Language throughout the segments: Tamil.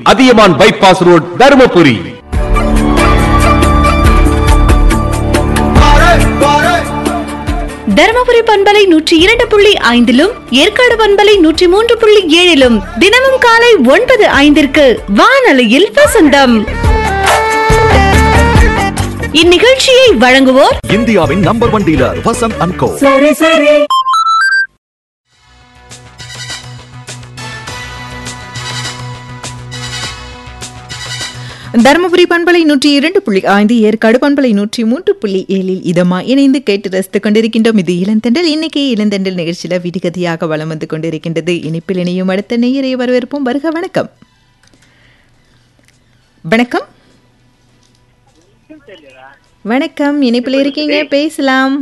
அதியமான் பைபாஸ் ரோட் தருமபுரி தருமபுரி பண்பலை நூற்றி இரண்டு புள்ளி ஐந்திலும் ஏற்காடு பண்பலை நூற்றி மூன்று புள்ளி ஏழிலும் தினமும் காலை ஒன்பது ஐந்திற்கு வானொலியில் வசந்தம் இந்நிகழ்ச்சியை வழங்குவோர் இந்தியாவின் number one dealer Vasanth and co Dharmapuri பண்பலை நூற்றி இரண்டு புள்ளி ஐந்து ஏற்காடு பண்பலை நூற்றி மூன்று புள்ளி ஏழில் இதமா இணைந்து கேட்டு ரசித்துக் கொண்டிருக்கின்றோம் இது இளந்தெண்டல் இன்னைக்கு இளந்தெண்டல் நிகழ்ச்சியில விடிகதியாக வலம் வந்து கொண்டிருக்கின்றது இனிப்பில் இணையும் அடுத்த நேயரை வரவேற்போம் வருக வணக்கம் வணக்கம் வணக்கம் இணைப்பில் இருக்கீங்க பேசலாம்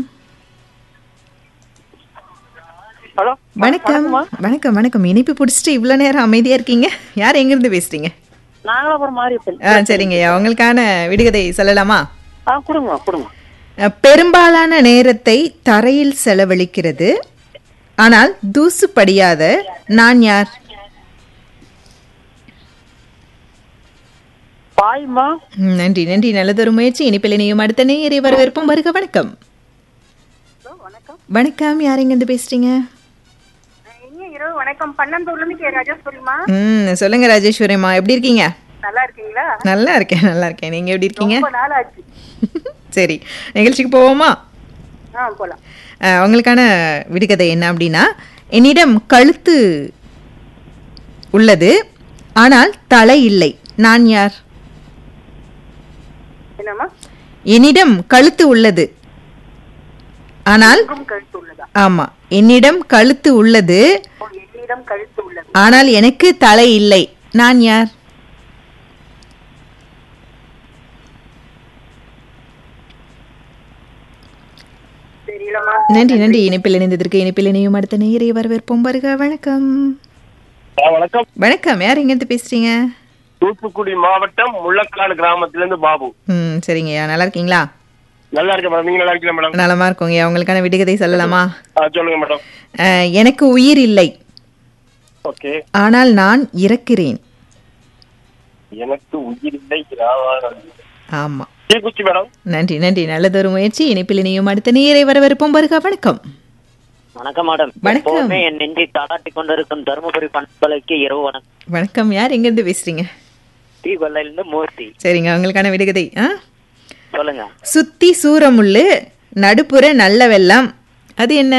ஹலோ வணக்கம் வணக்கம் வணக்கம் இனிப்பு பிடிச்சிட்டு இவ்வளோ நேரம் அமைதியா இருக்கீங்க யார் எங்கிருந்து பேசுறீங்க நாங்களாபுரம் மாறிப்பேன் ஆ சரிங்கய்யா உங்களுக்கான விடுகதை சொல்லலாமா ஆ கொடுங்க கொடுங்க அஹ், பெரும்பாலான நேரத்தை தரையில் செலவழிக்கிறது ஆனால் தூசு படியாத நான் யார் பாய்மா ம், நன்றி நன்றி நல்லதொரு முயற்சி இனிப்பில் இனியும் அடுத்த நேயரை வரவேற்போம் வருக வணக்கம் வணக்கம் யார் எங்கிருந்து பேசுறீங்க இனிய இரவு வணக்கம் பன்னந்தூர்ல இருந்து கே ராஜேஸ்வரிமா ம் சொல்லுங்க ராஜேஸ்வரிம்மா எப்படி இருக்கீங்க நல்லா இருக்கீங்களா நல்லா இருக்கேன் நல்லா இருக்கேன் நீங்க எப்படி இருக்கீங்க ரொம்ப நாள் ஆச்சு சரி நிகழ்ச்சிக்கு போவோமா ஆ போலாம் அஹ், உங்களுக்கான விடுகதை என்ன அப்படின்னா என்னிடம் கழுத்து உள்ளது ஆனால் தலை இல்லை நான் யார் என்னம்மா என்னிடம் கழுத்து உள்ளது ஆனால் எங்கும் கழுத்து உள்ளதா ஆமா என்னிடம் கழுத்து உள்ளது ஓ, என்னிடம் கழுத்து உள்ளது ஆனால் எனக்கு தலை இல்லை நான் யார் தெரியலமா நன்றி நன்றி இணைப்பில் இணைந்ததற்கு இணைப்பில் இணையும் அடுத்த நேயரை வரவேற்போம் வருக வணக்கம் வணக்கம் வணக்கம் யார் எங்கேருந்து பேசுறீங்க தூத்துக்குடி மாவட்டம் முள்ளக்காடு கிராமத்திலிருந்து பாபு ம் சரிங்கய்யா நல்லா இருக்கீங்களா நல்லா இருக்கேன் மேடம் நீங்க நல்லா இருக்கீங்களா மேடம் நலமா இருக்கோங்கய்யா உங்களுக்கான விடுகதை சொல்லலாமா ஆ, சொல்லுங்க மேடம் அஹ், எனக்கு உயிர் இல்லை ஓகே ஆனால் நான் இறக்கிறேன் எனக்கு உயிர் இல்லை ராவணன். ஆமா தீக்குச்சி மேடம் நன்றி நன்றி நல்லதொரு முயற்சி இணைப்பில் இணையும் அடுத்த நேயரை வரவேற்போம் வருக வணக்கம் வணக்கம் மேடம் வணக்கம். எப்பவுமே என் நெஞ்சை தாளாட்டி கொண்டிருக்கும் தருமபுரி பண்பலைக்கு இரவு வணக்கம் வணக்கம் யார் எங்கேருந்து பேசுறீங்க டி கொல்லையிலிருந்து மூர்த்தி சரிங்க உங்களுக்கான விடுகதை ஆ சொல்லுங்க சுத்தி சூரமுள்ளு நடுப்புற நல்ல வெள்ளம் அது என்ன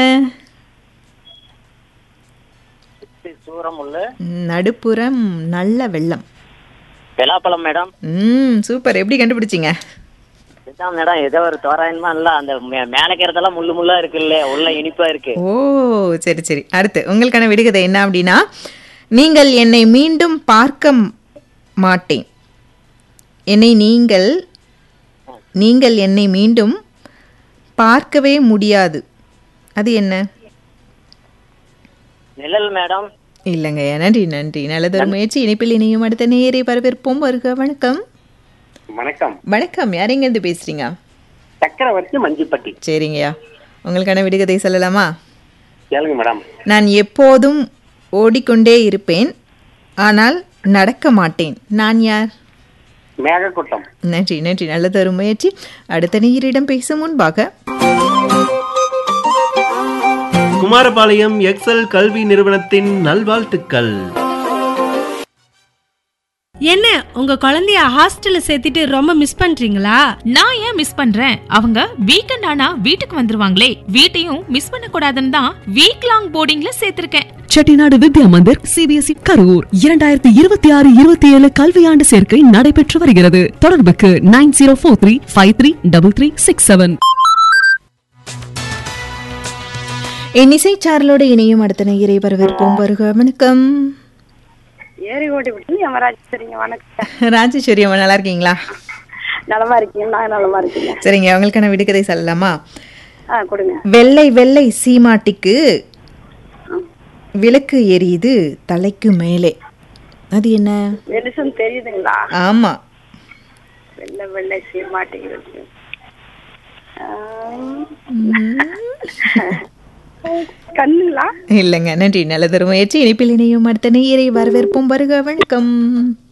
சூரம் உள்ள நடுப்புறம் நல்ல வெள்ளம் வெலாப்பழம் மேடம் ம் சூப்பர் எப்படி கண்டுபிடிச்சிங்க இதுதான் மேடம் ஏதோ ஒரு தோராயமா இல்ல அந்த மே- மேலக்கிறதெல்லாம் முள்ளு முள்ளா இருக்கு இல்ல உள்ள இனிப்பா இருக்கு ஓ சரி சரி அடுத்து உங்களுக்கான விடுகதை என்ன அப்படின்னா நீங்கள் என்னை மீண்டும் பார்க்க ம்- மாட்டேன் என்னை நீங்கள் நீங்கள் என்னை மீண்டும் பார்க்கவே முடியாது அது என்ன நிழல் மேடம் இல்லைங்க நன்றி நன்றி நல்லதொரு முயற்சி இணைப்பில் இணையும் அடுத்த நேரை வரவேற்போம் வருக வணக்கம் வணக்கம் வணக்கம் யார் எங்கேருந்து பேசுறீங்க சக்கரவர்த்தி மஞ்சிப்பட்டி சரிங்கய்யா உங்களுக்கான விடுகதை சொல்லலாமா கேளுங்க மேடம் நான் எப்போதும் ஓடிக்கொண்டே இருப்பேன் ஆனால் நடக்க மாட்டேன் நான் யார் மேகக்கூட்டம் நன்றி நன்றி நல்லதொரு முயற்சி அடுத்த நேயரிடம் பேசும் முன்பாக குமாரபாளையம் எக்ஸல் கல்வி நிறுவனத்தின் நல்வாழ்த்துக்கள் என்ன உங்க குழந்தைய ஹாஸ்டல்ல சேர்த்துட்டு ரொம்ப மிஸ் பண்றீங்களா நான் ஏன் மிஸ் பண்றேன் அவங்க வீக்கெண்ட் ஆனா வீட்டுக்கு வந்துருவாங்களே வீட்டையும் மிஸ் பண்ண கூடாதுன்னு தான் வீக் லாங் போர்டிங்ல சேர்த்திருக்கேன் செட்டிநாடு வித்யா மந்திர் சிபிஎஸ்இ கரூர் இரண்டாயிரத்தி இருபத்தி ஆறு இருபத்தி ஏழு கல்வியாண்டு சேர்க்கை நடைபெற்று வருகிறது தொடர்புக்கு nine zero four three five three double three six seven என் இசைச்சாரலோடு இணையும் அடுத்த நேயரை வரவேற்போம் வருக வணக்கம் ஏரி ஓட்டி விட்டு யமராஜ் சரிங்க வணக்கம் ராஜேஸ்வரி அம்மா நல்லா இருக்கீங்களா நலமா இருக்கீங்க நான் நலமா இருக்கீங்க சரிங்க உங்களுக்கான விடுகதை சொல்லலாமா ஆ கொடுங்க வெள்ளை வெள்ளை சீமாட்டிக்கு விளக்கு எரியுது தலைக்கு மேலே அது என்ன வெளிச்சம் தெரியுதுங்களா ஆமா வெள்ளை வெள்ளை சீர்மாட்டிக்கிறது கண்ணுங்களா இல்லைங்க நன்றி நல்லதொரு முயற்சி இனிப்பில் இணையும் அடுத்த நேயரை வரவேற்போம் வருக வணக்கம்